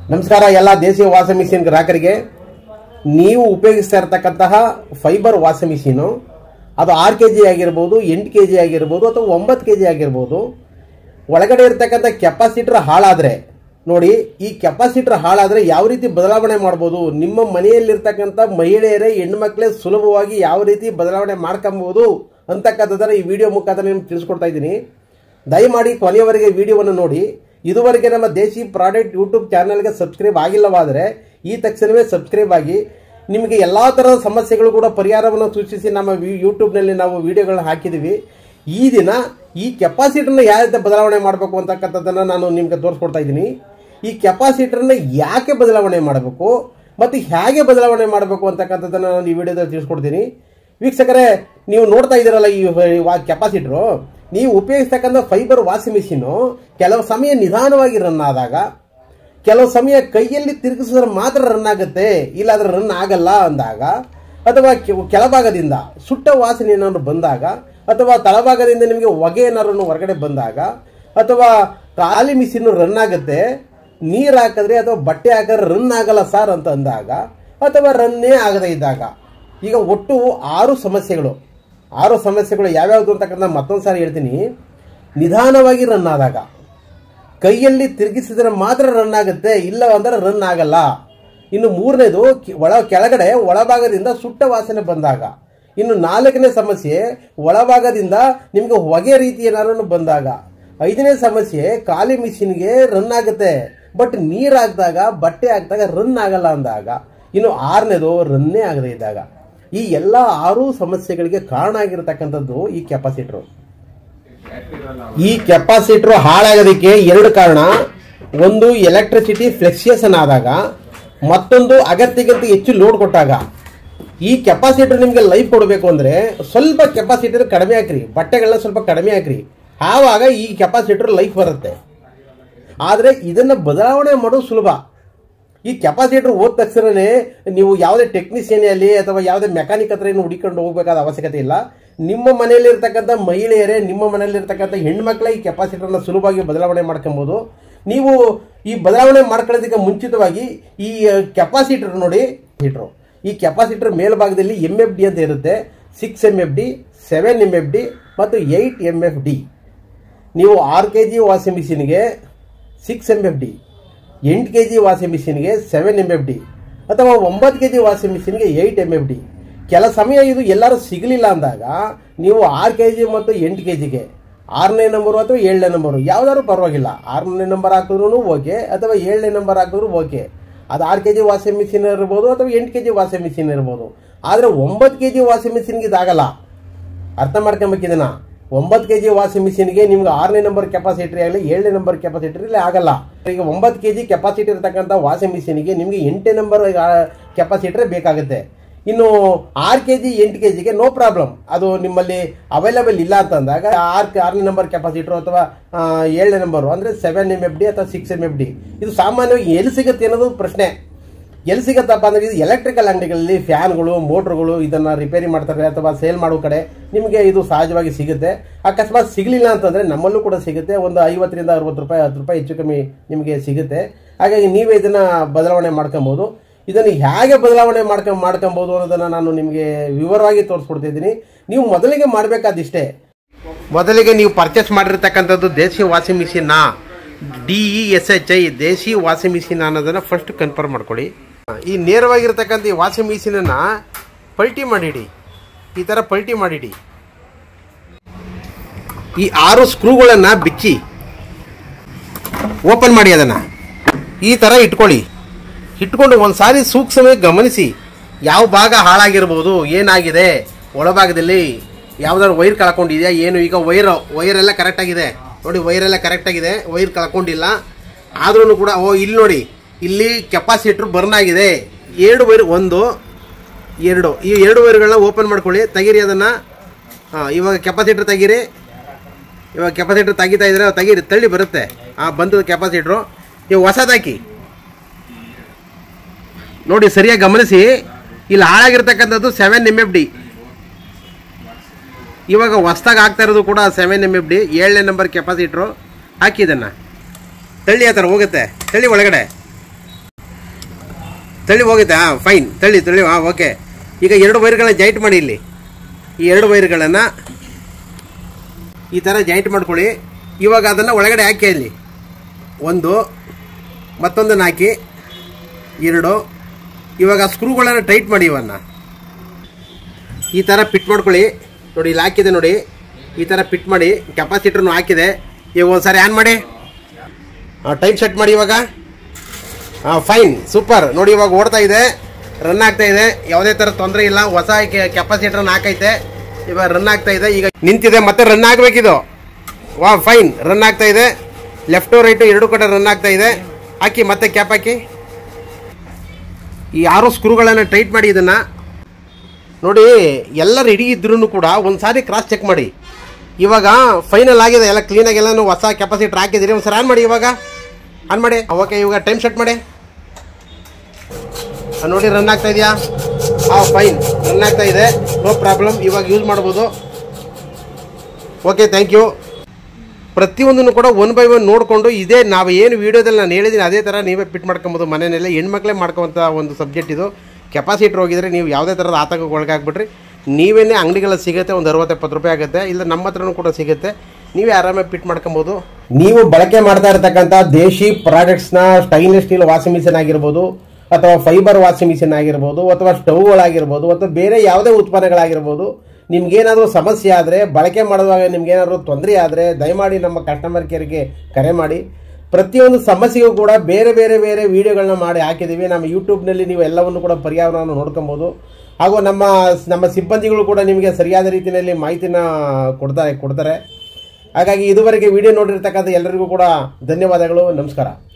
ನಮಸ್ಕಾರ ಎಲ್ಲ ದೇಶೀಯ ವಾಷಿಂಗ್ ಮಿಷಿನ್ ಗ್ರಾಹಕರಿಗೆ ನೀವು ಉಪಯೋಗಿಸ್ತಾ ಇರತಕ್ಕಂತಹ ಫೈಬರ್ ವಾಷಿಂಗ್ ಮಿಷಿನು ಅದು ಆರು ಕೆ ಜಿ ಆಗಿರ್ಬೋದು ಎಂಟು ಕೆ ಜಿ ಆಗಿರ್ಬೋದು ಅಥವಾ ಒಂಬತ್ತು ಕೆ ಜಿ ಆಗಿರ್ಬೋದು ಒಳಗಡೆ ಇರತಕ್ಕಂಥ ಕೆಪಾಸಿಟರ್ ಹಾಳಾದರೆ ನೋಡಿ ಈ ಕೆಪಾಸಿಟರ್ ಹಾಳಾದರೆ ಯಾವ ರೀತಿ ಬದಲಾವಣೆ ಮಾಡ್ಬೋದು ನಿಮ್ಮ ಮನೆಯಲ್ಲಿರ್ತಕ್ಕಂಥ ಮಹಿಳೆಯರೇ ಹೆಣ್ಮಕ್ಳೇ ಸುಲಭವಾಗಿ ಯಾವ ರೀತಿ ಬದಲಾವಣೆ ಮಾಡ್ಕೊಬೋದು ಅಂತಕ್ಕಂಥದ್ದನ್ನು ಈ ವಿಡಿಯೋ ಮುಖಾಂತರ ನಿಮ್ಗೆ ತಿಳಿಸ್ಕೊಡ್ತಾ ಇದ್ದೀನಿ ದಯಮಾಡಿ ಕೊನೆಯವರೆಗೆ ವಿಡಿಯೋವನ್ನು ನೋಡಿ ಇದುವರೆಗೆ ನಮ್ಮ ದೇಶಿ ಪ್ರಾಡಕ್ಟ್ ಯೂಟ್ಯೂಬ್ ಚಾನಲ್ಗೆ ಸಬ್ಸ್ಕ್ರೈಬ್ ಆಗಿಲ್ಲವಾದರೆ ಈ ತಕ್ಷಣವೇ ಸಬ್ಸ್ಕ್ರೈಬ್ ಆಗಿ ನಿಮಗೆ ಎಲ್ಲ ಥರದ ಸಮಸ್ಯೆಗಳು ಕೂಡ ಪರಿಹಾರವನ್ನು ಸೂಚಿಸಿ ನಮ್ಮ ವಿ- ಯೂಟ್ಯೂಬ್ನಲ್ಲಿ ನಾವು ವಿಡಿಯೋಗಳನ್ನ ಹಾಕಿದ್ದೀವಿ ಈ ದಿನ ಈ ಕೆಪಾಸಿಟರ್ನ ಯಾವ ರೀತಿ ಬದಲಾವಣೆ ಮಾಡಬೇಕು ಅಂತಕ್ಕಂಥದ್ದನ್ನು ನಾನು ನಿಮಗೆ ತೋರಿಸ್ಕೊಡ್ತಾ ಇದ್ದೀನಿ ಈ ಕೆಪಾಸಿಟರ್ನ ಯಾಕೆ ಬದಲಾವಣೆ ಮಾಡಬೇಕು ಮತ್ತು ಹೇಗೆ ಬದಲಾವಣೆ ಮಾಡಬೇಕು ಅಂತಕ್ಕಂಥದ್ದನ್ನು ನಾನು ಈ ವಿಡಿಯೋದಲ್ಲಿ ತಿಳಿಸ್ಕೊಡ್ತೀನಿ ವೀಕ್ಷಕರೇ ನೀವು ನೋಡ್ತಾ ಇದ್ದೀರಲ್ಲ ಈ ಕೆಪಾಸಿಟರು ನೀವು ಉಪಯೋಗಿಸ್ತಕ್ಕಂಥ ಫೈಬರ್ ವಾಷಿಂಗ್ ಮಿಷಿನು ಕೆಲವು ಸಮಯ ನಿಧಾನವಾಗಿ ರನ್ ಆದಾಗ ಕೆಲವು ಸಮಯ ಕೈಯಲ್ಲಿ ತಿರುಗಿಸಿದ್ರೆ ಮಾತ್ರ ರನ್ ಆಗುತ್ತೆ ಇಲ್ಲಾಂದ್ರೆ ರನ್ ಆಗಲ್ಲ ಅಂದಾಗ ಅಥವಾ ಕೆ- ಕೆಳಭಾಗದಿಂದ ಸುಟ್ಟ ವಾಸನೆ ಏನಾದ್ರು ಬಂದಾಗ ಅಥವಾ ತಳಭಾಗದಿಂದ ನಿಮಗೆ ಹೊಗೆ ಏನಾದ್ರು ಹೊರಗಡೆ ಬಂದಾಗ ಅಥವಾ ಖಾಲಿ ಮಿಷಿನ್ ರನ್ ಆಗುತ್ತೆ ನೀರು ಹಾಕಿದ್ರೆ ಅಥವಾ ಬಟ್ಟೆ ಹಾಕಿದ್ರೆ ರನ್ ಆಗಲ್ಲ ಸರ್ ಅಂತ ಅಂದಾಗ ಅಥವಾ ರನ್ನೇ ಆಗದೇ ಇದ್ದಾಗ ಈಗ ಒಟ್ಟು ಆರು ಸಮಸ್ಯೆಗಳು ಆರು ಸಮಸ್ಯೆಗಳು ಯಾವ್ಯಾವುದು ಅಂತಕ್ಕಂಥ ಮತ್ತೊಂದು ಸಾರಿ ಹೇಳ್ತೀನಿ ನಿಧಾನವಾಗಿ ರನ್ ಆದಾಗ ಕೈಯಲ್ಲಿ ತಿರುಗಿಸಿದ್ರೆ ಮಾತ್ರ ರನ್ ಆಗುತ್ತೆ ಇಲ್ಲ ಅಂದ್ರೆ ರನ್ ಆಗಲ್ಲ ಇನ್ನು ಮೂರನೇದು ಕಿ- ಒಳ ಕೆಳಗಡೆ ಒಳಭಾಗದಿಂದ ಸುಟ್ಟ ವಾಸನೆ ಬಂದಾಗ ಇನ್ನು ನಾಲ್ಕನೇ ಸಮಸ್ಯೆ ಒಳಭಾಗದಿಂದ ನಿಮಗೆ ಹೊಗೆ ರೀತಿ ಏನಾದ್ರು ಬಂದಾಗ ಐದನೇ ಸಮಸ್ಯೆ ಖಾಲಿ ಮಿಷಿನ್ಗೆ ರನ್ ಆಗುತ್ತೆ ಬಟ್ ನೀರು ಹಾಕಿದಾಗ ಬಟ್ಟೆ ಹಾಕಿದಾಗ ರನ್ ಆಗಲ್ಲ ಅಂದಾಗ ಇನ್ನು ಆರನೇದು ರನ್ನೇ ಆಗದೇ ಇದ್ದಾಗ ಈ ಎಲ್ಲ ಆರು ಸಮಸ್ಯೆಗಳಿಗೆ ಕಾರಣ ಆಗಿರತಕ್ಕಂಥದ್ದು ಈ ಕೆಪಾಸಿಟರ್ ಈ ಕೆಪಾಸಿಟರ್ ಹಾಳಾಗೋದಕ್ಕೆ ಎರಡು ಕಾರಣ ಒಂದು ಎಲೆಕ್ಟ್ರಿಸಿಟಿ ಫ್ಲೆಕ್ಸಿಯೇಷನ್ ಆದಾಗ ಮತ್ತೊಂದು ಅಗತ್ಯಕ್ಕಿಂತ ಹೆಚ್ಚು ಲೋಡ್ ಕೊಟ್ಟಾಗ ಈ ಕೆಪಾಸಿಟರ್ ನಿಮಗೆ ಲೈಫ್ ಕೊಡಬೇಕು ಅಂದ್ರೆ ಸ್ವಲ್ಪ ಕೆಪಾಸಿಟರ್ ಕಡಿಮೆ ಹಾಕ್ರಿ ಬಟ್ಟೆಗಳನ್ನ ಸ್ವಲ್ಪ ಕಡಿಮೆ ಹಾಕ್ರಿ ಆವಾಗ ಈ ಕೆಪಾಸಿಟರ್ ಲೈಫ್ ಬರುತ್ತೆ ಆದರೆ ಇದನ್ನು ಬದಲಾವಣೆ ಮಾಡೋದು ಸುಲಭ ಈ ಕೆಪಾಸಿಟರ್ ಹೋದ ತಕ್ಷಣನೇ ನೀವು ಯಾವುದೇ ಟೆಕ್ನಿಷಿಯನ್ ಅಲ್ಲಿ ಅಥವಾ ಯಾವುದೇ ಮೆಕ್ಯಾನಿಕ್ ಹತ್ರ ಏನು ಹುಡುಕೊಂಡು ಹೋಗಬೇಕಾದ ಅವಶ್ಯಕತೆ ಇಲ್ಲ ನಿಮ್ಮ ಮನೆಯಲ್ಲಿ ಇರ್ತಕ್ಕಂಥ ಮಹಿಳೆಯರೇ ನಿಮ್ಮ ಮನೆಯಲ್ಲಿ ಇರ್ತಕ್ಕಂಥ ಹೆಣ್ಮಕ್ಳೇ ಈ ಕೆಪಾಸಿಟರ್ನ ಸುಲಭವಾಗಿ ಬದಲಾವಣೆ ಮಾಡ್ಕೊಬೋದು ನೀವು ಈ ಬದಲಾವಣೆ ಮಾಡ್ಕೊಳ್ಳೋದಕ್ಕೆ ಮುಂಚಿತವಾಗಿ ಈ ಕೆಪಾಸಿಟರ್ ನೋಡಿ ಹೀಟ್ರು ಈ ಕೆಪಾಸಿಟರ್ ಮೇಲ್ಭಾಗದಲ್ಲಿ ಎಮ್ ಎಫ್ ಡಿ ಅಂತ ಇರುತ್ತೆ six M F D seven M F D ಮತ್ತು ಏಯ್ಟ್ ಎಮ್ ಎಫ್ ಡಿ ನೀವು ಆರು ಕೆ ಜಿ ವಾಷಿಂಗ್ ಮಿಷಿನ್ಗೆ ಸಿಕ್ಸ್ ಎಮ್ ಎಫ್ ಡಿ ಎಂಟು ಕೆ ಜಿ ವಾಷಿಂಗ್ ಮಿಷಿನ್ಗೆ ಸೆವೆನ್ ಎಮ್ ಎಫ್ ಡಿ ಅಥವಾ ಒಂಬತ್ತು ಕೆ ಜಿ ವಾಷಿಂಗ್ ಮಿಷಿನ್ಗೆ ಏಯ್ಟ್ ಎಮ್ ಎಫ್ ಡಿ ಕೆಲ ಸಮಯ ಇದು ಎಲ್ಲರೂ ಸಿಗಲಿಲ್ಲ ಅಂದಾಗ ನೀವು ಆರು ಕೆ ಜಿ ಮತ್ತು ಎಂಟು ಕೆ ಜಿಗೆ ಆರನೇ ನಂಬರು ಅಥವಾ ಏಳನೇ ನಂಬರು ಯಾವ್ದಾದ್ರು ಪರವಾಗಿಲ್ಲ ಆರನೇ ನಂಬರ್ ಹಾಕಿದ್ರು ಓಕೆ ಅಥವಾ ಏಳನೇ ನಂಬರ್ ಹಾಕಿದ್ರು ಓಕೆ ಅದು ಆರು ಕೆ ಜಿ ವಾಷಿಂಗ್ ಮಿಷಿನ್ ಇರ್ಬೋದು ಅಥವಾ ಎಂಟು ಕೆ ಜಿ ವಾಷಿಂಗ್ ಮಿಷಿನ್ ಇರ್ಬೋದು ಆದರೆ ಒಂಬತ್ತು ಕೆ ಜಿ ವಾಷಿಂಗ್ ಮಿಷಿನ್ಗೆ ಇದಾಗಲ್ಲ ಅರ್ಥ ಮಾಡ್ಕೊಬೇಕಿದನ ಒಂಬತ್ತು ಕೆ ಜಿ ವಾಷಿಂಗ್ ಮಿಷಿನ್ಗೆ ನಿಮ್ಗೆ ಆರನೇ ನಂಬರ್ ಕೆಪಾಸಿಟಿ ಆಗಲಿ ಏಳನೇ ನಂಬರ್ ಕೆಪಾಸಿಟಿ ಇಲ್ಲಿ ಆಗಲ್ಲ ಈಗ ಒಂಬತ್ತು ಕೆ ಜಿ ಕೆಪಾಸಿಟಿ ಇರತಕ್ಕಂಥ ವಾಷಿಂಗ್ ಮಿಷಿನ್ಗೆ ನಿಮಗೆ ಎಂಟನೇ ನಂಬರ್ ಕೆಪಾಸಿಟ್ರೇ ಬೇಕಾಗುತ್ತೆ ಇನ್ನು ಆರು ಕೆ ಜಿ ಎಂಟು ಕೆ ಜಿಗೆ ನೋ ಪ್ರಾಬ್ಲಮ್ ಅದು ನಿಮ್ಮಲ್ಲಿ ಅವೈಲಬಲ್ ಇಲ್ಲ ಅಂತಂದಾಗ ಆರು ಆರನೇ ನಂಬರ್ ಕೆಪಾಸಿಟರ್ ಅಥವಾ ಆ, ಏಳನೇ ನಂಬರು ಅಂದರೆ ಸೆವೆನ್ ಎಮ್ ಎಫ್ ಡಿ ಅಥವಾ ಸಿಕ್ಸ್ ಎಮ್ ಎಫ್ ಡಿ ಇದು ಸಾಮಾನ್ಯವಾಗಿ ಎಲ್ಲಿ ಸಿಗುತ್ತೆ ಅನ್ನೋದು ಪ್ರಶ್ನೆ ಎಲ್ಲಿ ಸಿಗತ್ತಪ್ಪ ಅಂದ್ರೆ ಇದು ಎಲೆಕ್ಟ್ರಿಕಲ್ ಅಂಗಡಿಗಳಲ್ಲಿ ಫ್ಯಾನ್ಗಳು ಮೋಟ್ರುಗಳು ಇದನ್ನ ರಿಪೇರಿ ಮಾಡ್ತಾರೆ ಅಥವಾ ಸೇಲ್ ಮಾಡೋ ಕಡೆ ನಿಮಗೆ ಇದು ಸಹಜವಾಗಿ ಸಿಗುತ್ತೆ ಅಕಸ್ಮಾತ್ ಸಿಗಲಿಲ್ಲ ಅಂತಂದ್ರೆ ನಮ್ಮಲ್ಲೂ ಕೂಡ ಸಿಗುತ್ತೆ ಒಂದು ಐವತ್ತರಿಂದ ಅರವತ್ತು ರೂಪಾಯಿ ಹತ್ತು ರೂಪಾಯಿ ಹೆಚ್ಚು ಕಮ್ಮಿ ನಿಮಗೆ ಸಿಗುತ್ತೆ ಹಾಗಾಗಿ ನೀವೇ ಇದನ್ನ ಬದಲಾವಣೆ ಮಾಡ್ಕೊಬಹುದು ಇದನ್ನು ಹೇಗೆ ಬದಲಾವಣೆ ಮಾಡ್ಕೊಂಡ್ ಮಾಡ್ಕೊಬಹುದು ಅನ್ನೋದನ್ನ ನಾನು ನಿಮಗೆ ವಿವರವಾಗಿ ತೋರಿಸ್ಕೊಡ್ತಿದ್ದೀನಿ ನೀವು ಮೊದಲಿಗೆ ಮಾಡಬೇಕಾದಿಷ್ಟೇ ಮೊದಲಿಗೆ ನೀವು ಪರ್ಚೇಸ್ ಮಾಡಿರ್ತಕ್ಕಂಥದ್ದು ದೇಸಿ ವಾಷಿಂಗ್ ಮಿಷಿನ್ನ D E S H I Desi washing machine ಅನ್ನೋದನ್ನ ಫಸ್ಟ್ ಕನ್ಫರ್ಮ್ ಮಾಡ್ಕೊಳ್ಳಿ ಈ ನೇರವಾಗಿರ್ತಕ್ಕಂಥ ಈ ವಾಷಿಂಗ್ ಮಿಷಿನನ್ನ ಪಲ್ಟಿ ಮಾಡಿಡಿ ಈ ಥರ ಪಲ್ಟಿ ಮಾಡಿಡಿ ಈ ಆರು ಸ್ಕ್ರೂಗಳನ್ನು ಬಿಚ್ಚಿ ಓಪನ್ ಮಾಡಿ ಅದನ್ನು ಈ ಥರ ಇಟ್ಕೊಳ್ಳಿ ಇಟ್ಕೊಂಡು ಒಂದು ಸಾರಿ ಸೂಕ್ಷ್ಮವಾಗಿ ಗಮನಿಸಿ ಯಾವ ಭಾಗ ಹಾಳಾಗಿರ್ಬೋದು ಏನಾಗಿದೆ ಒಳಭಾಗದಲ್ಲಿ ಯಾವ್ದಾದ್ರು ವೈರ್ ಕಳ್ಕೊಂಡಿದೆಯಾ ಏನು ಈಗ ವೈರ್ ವೈರ್ ಎಲ್ಲ ಕರೆಕ್ಟ್ ಆಗಿದೆ ನೋಡಿ ವೈರ್ ಎಲ್ಲ ಕರೆಕ್ಟ್ ಆಗಿದೆ ವೈರ್ ಕಳ್ಕೊಂಡಿಲ್ಲ ಆದ್ರೂ ಕೂಡ ಓ ಇಲ್ಲಿ ನೋಡಿ ಇಲ್ಲಿ ಕೆಪಾಸಿಟರ್ ಬರ್ನ್ ಆಗಿದೆ ಎರಡು ವೈರ್ ಒಂದು ಎರಡು ಈ ಎರಡು ವೈರ್ಗಳನ್ನ ಓಪನ್ ಮಾಡ್ಕೊಳ್ಳಿ ತೆಗೀರಿ ಅದನ್ನು ಇವಾಗ ಕೆಪಾಸಿಟರ್ ತೆಗೀರಿ ಇವಾಗ ಕೆಪಾಸಿಟರ್ ತೆಗಿತಾ ಇದ್ರೆ ತೆಗೀರಿ ತಳ್ಳಿ ಬರುತ್ತೆ ಆ ಬಂದು ಕೆಪಾಸಿಟ್ರು ಇವಾಗ ಹೊಸದಾಕಿ ನೋಡಿ ಸರಿಯಾಗಿ ಗಮನಿಸಿ ಇಲ್ಲಿ ಹಾಳಾಗಿರ್ತಕ್ಕಂಥದ್ದು ಸೆವೆನ್ ಎಮ್ ಎಫ್ ಡಿ ಇವಾಗ ಹೊಸ್ದಾಗಿ ಆಗ್ತಾ ಇರೋದು ಕೂಡ ಸೆವೆನ್ ಎಮ್ ಎಫ್ ಡಿ ಏಳನೇ ನಂಬರ್ ಕೆಪಾಸಿಟ್ರು ಹಾಕಿ ಇದನ್ನು ತಳ್ಳಿ ಆ ಥರ ಹೋಗುತ್ತೆ ತಳ್ಳಿ ಒಳಗಡೆ ತಳ್ಳಿ ಹೋಗುತ್ತೆ ಹಾಂ ಫೈನ್ ತಳ್ಳಿ ತಳ್ಳಿ ಹಾಂ ಓಕೆ ಈಗ ಎರಡು ವೈರ್ಗಳನ್ನ ಜಾಯಿಂಟ್ ಮಾಡಿ ಇಲ್ಲಿ ಈ ಎರಡು ವೈರ್ಗಳನ್ನು ಈ ಥರ ಜಾಯಿಂಟ್ ಮಾಡ್ಕೊಳ್ಳಿ ಇವಾಗ ಅದನ್ನು ಒಳಗಡೆ ಹಾಕಿ ಇಲ್ಲಿ ಒಂದು ಮತ್ತೊಂದನ್ನು ಹಾಕಿ ಎರಡು ಇವಾಗ ಸ್ಕ್ರೂಗಳನ್ನು ಟೈಟ್ ಮಾಡಿ ಇವನ್ನ ಈ ಥರ ಫಿಟ್ ಮಾಡ್ಕೊಳ್ಳಿ ನೋಡಿ ಇಲ್ಲಿ ಹಾಕಿದೆ ನೋಡಿ ಈ ಥರ ಫಿಟ್ ಮಾಡಿ ಕೆಪಾಸಿಟರ್ನು ಹಾಕಿದೆ ಇವಾಗ ಒಂದ್ಸಾರಿ ಆನ್ ಮಾಡಿ ಟೈಮ್ ಸೆಟ್ ಮಾಡಿ ಇವಾಗ ಹಾಂ ಫೈನ್ ಸೂಪರ್ ನೋಡಿ ಇವಾಗ ಓಡ್ತಾ ಇದೆ ರನ್ ಆಗ್ತಾ ಇದೆ ಯಾವುದೇ ಥರ ತೊಂದರೆ ಇಲ್ಲ ಹೊಸ ಕೆಪಾಸಿಟರ್ನ ಹಾಕೈತೆ ಇವಾಗ ರನ್ ಆಗ್ತಾ ಇದೆ ಈಗ ನಿಂತಿದೆ ಮತ್ತೆ ರನ್ ಆಗಬೇಕಿದು ವಾ ಫೈನ್ ರನ್ ಆಗ್ತಾ ಇದೆ ಲೆಫ್ಟು ರೈಟು ಎರಡು ಕಡೆ ರನ್ ಆಗ್ತಾ ಇದೆ ಹಾಕಿ ಮತ್ತೆ ಕ್ಯಾಪ್ ಹಾಕಿ ಈ ಆರು ಸ್ಕ್ರೂಗಳನ್ನು ಟೈಟ್ ಮಾಡಿ ಇದನ್ನು ನೋಡಿ ಎಲ್ಲ ರೆಡಿ ಇದ್ರೂ ಕೂಡ ಒಂದು ಸಾರಿ ಕ್ರಾಸ್ ಚೆಕ್ ಮಾಡಿ ಇವಾಗ ಫೈನಲ್ ಆಗಿದೆ ಎಲ್ಲ ಕ್ಲೀನಾಗಿ ಎಲ್ಲನೂ ಹೊಸ ಕೆಪಾಸಿಟರ್ ಹಾಕಿದ್ದೀರಿ ಒಂದು ಸರಿ ಆನ್ ಮಾಡಿ ಇವಾಗ ಆನ್ ಮಾಡಿ ಓಕೆ ಇವಾಗ ಟೈಮ್ ಸೆಟ್ ಮಾಡಿ ಆ, ನೋಡಿ ರನ್ ಆಗ್ತಾ ಇದೆಯಾ ಹಾಂ ಫೈನ್ ರನ್ ಆಗ್ತಾ ಇದೆ ನೋ ಪ್ರಾಬ್ಲಮ್ ಇವಾಗ ಯೂಸ್ ಮಾಡ್ಬೋದು ಓಕೆ ಥ್ಯಾಂಕ್ ಯು ಪ್ರತಿಯೊಂದನ್ನು ಕೂಡ ಒನ್ ಬೈ ಒನ್ ನೋಡಿಕೊಂಡು ಇದೇ ನಾವು ಏನು ವೀಡಿಯೋದಲ್ಲಿ ನಾನು ಹೇಳಿದ್ದೀನಿ ಅದೇ ಥರ ನೀವೇ ಫಿಟ್ ಮಾಡ್ಕೊಬೋದು ಮನೆಯಲ್ಲೇ ಹೆಣ್ಮಕ್ಳೇ ಮಾಡ್ಕೊವಂಥ ಒಂದು ಸಬ್ಜೆಕ್ಟ್ ಇದು ಕೆಪಾಸಿಟರ್ ಹೋಗಿದ್ರೆ ನೀವು ಯಾವುದೇ ಥರದ ಆತಂಕಕ್ಕೆ ಒಳಗಾಗ್ಬಿಟ್ರಿ ನೀವೇನೇ ಅಂಗಡಿಗಳಲ್ಲಿ ಸಿಗುತ್ತೆ ಒಂದು ಅರವತ್ತು ಎಪ್ಪತ್ತು ರೂಪಾಯಿ ಆಗುತ್ತೆ ಇಲ್ಲ ನಮ್ಮ ಹತ್ರನೂ ಕೂಡ ಸಿಗುತ್ತೆ ನೀವೇ ಆರಾಮಾಗಿ ಫಿಟ್ ಮಾಡ್ಕೊಬೋದು ನೀವು ಬಳಕೆ ಮಾಡ್ತಾ ಇರತಕ್ಕಂಥ ದೇಶಿ ಪ್ರಾಡಕ್ಟ್ಸ್ನ ಸ್ಟೈನ್ಲೆಸ್ ಸ್ಟೀಲ್ ವಾಷಿಂಗ್ ಮಿಷಿನ್ ಆಗಿರ್ಬೋದು ಅಥವಾ ಫೈಬರ್ ವಾಷಿಂಗ್ ಮಿಷಿನ್ ಆಗಿರ್ಬೋದು ಅಥವಾ ಸ್ಟವ್ಗಳಾಗಿರ್ಬೋದು ಅಥವಾ ಬೇರೆ ಯಾವುದೇ ಉತ್ಪನ್ನಗಳಾಗಿರ್ಬೋದು ನಿಮ್ಗೇನಾದರೂ ಸಮಸ್ಯೆ ಆದರೆ ಬಳಕೆ ಮಾಡುವಾಗ ನಿಮ್ಗೇನಾದರೂ ತೊಂದರೆ ಆದರೆ ದಯಮಾಡಿ ನಮ್ಮ ಕಸ್ಟಮರ್ ಕೇರ್ಗೆ ಕರೆ ಮಾಡಿ ಪ್ರತಿಯೊಂದು ಸಮಸ್ಯೆಗೂ ಕೂಡ ಬೇರೆ ಬೇರೆ ಬೇರೆ ವಿಡಿಯೋಗಳನ್ನ ಮಾಡಿ ಹಾಕಿದ್ದೀವಿ ನಮ್ಮ ಯೂಟ್ಯೂಬ್ನಲ್ಲಿ ನೀವು ಎಲ್ಲವನ್ನು ಕೂಡ ಪರಿಹಾರವನ್ನು ನೋಡ್ಕೊಬೋದು ಹಾಗೂ ನಮ್ಮ ನಮ್ಮ ಸಿಬ್ಬಂದಿಗಳು ಕೂಡ ನಿಮಗೆ ಸರಿಯಾದ ರೀತಿಯಲ್ಲಿ ಮಾಹಿತಿನ ಕೊಡ್ತಾರೆ ಕೊಡ್ತಾರೆ ಹಾಗಾಗಿ ಇದುವರೆಗೆ ವಿಡಿಯೋ ನೋಡಿರ್ತಕ್ಕಂಥ ಎಲ್ಲರಿಗೂ ಕೂಡ ಧನ್ಯವಾದಗಳು ನಮಸ್ಕಾರ